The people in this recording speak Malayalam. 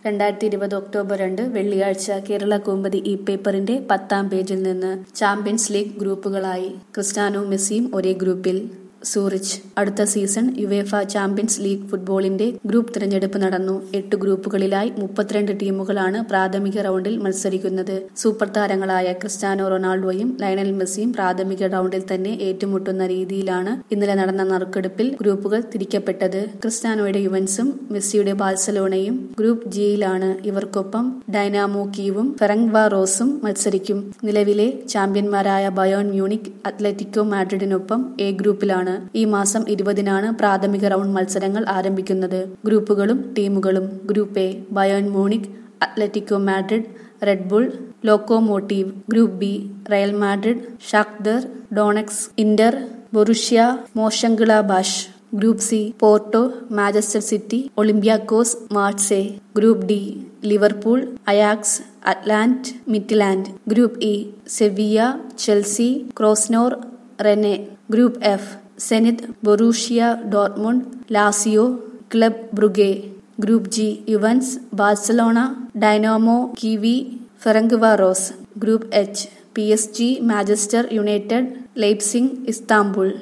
രണ്ടായിരത്തി ഇരുപത് ഒക്ടോബർ രണ്ട് വെള്ളിയാഴ്ച കേരള കോമ്പതി ഈ പേപ്പറിന്റെ പത്താം പേജിൽ നിന്ന് ചാമ്പ്യൻസ് ലീഗ് ഗ്രൂപ്പുകളായി ക്രിസ്ത്യാനോ മെസ്സിയും ഒരേ ഗ്രൂപ്പിൽ സൂറിച്ച് അടുത്ത സീസൺ യുവേഫ ചാമ്പ്യൻസ് ലീഗ് ഫുട്ബോളിന്റെ ഗ്രൂപ്പ് തിരഞ്ഞെടുപ്പ് നടന്നു എട്ട് ഗ്രൂപ്പുകളിലായി മുപ്പത്തിരണ്ട് ടീമുകളാണ് പ്രാഥമിക റൗണ്ടിൽ മത്സരിക്കുന്നത് സൂപ്പർ താരങ്ങളായ ക്രിസ്ത്യാനോ റൊണാൾഡോയും ലയണൽ മെസ്സിയും പ്രാഥമിക റൗണ്ടിൽ തന്നെ ഏറ്റുമുട്ടുന്ന രീതിയിലാണ് ഇന്നലെ നടന്ന നറുക്കെടുപ്പിൽ ഗ്രൂപ്പുകൾ തിരിക്കപ്പെട്ടത് ക്രിസ്ത്യാനോയുടെ യുവൻസും മെസ്സിയുടെ ബാഴ്സലോണയും ഗ്രൂപ്പ് ജിയിലാണ് ഇവർക്കൊപ്പം ഡൈനാമോ കീവും ഫെറങ്വ റോസും മത്സരിക്കും നിലവിലെ ചാമ്പ്യന്മാരായ ബയോൺ മ്യൂണിക് അത്ലറ്റിക്കോ മാഡ്രിഡിനൊപ്പം എ ഗ്രൂപ്പിലാണ് ഈ മാസം ഇരുപതിനാണ് പ്രാഥമിക റൗണ്ട് മത്സരങ്ങൾ ആരംഭിക്കുന്നത് ഗ്രൂപ്പുകളും ടീമുകളും group A Bayern Munich Atletico Madrid Red Bull Lokomotiv group B Real Madrid Shakhtar Donetsk Inter Borussia Monchengladbach group C Porto Manchester City Olympiacos Marseille group D Liverpool Ajax Atalanta Midtjylland group E Sevilla Chelsea Krasnodar Rennes group F Zenit Borussia Dortmund Lazio Club Brugge group G Juventus Barcelona Dynamo kiwi ഫെറങ്ക്വാറോസ് group H P S G Manchester United Leipzig Istanbul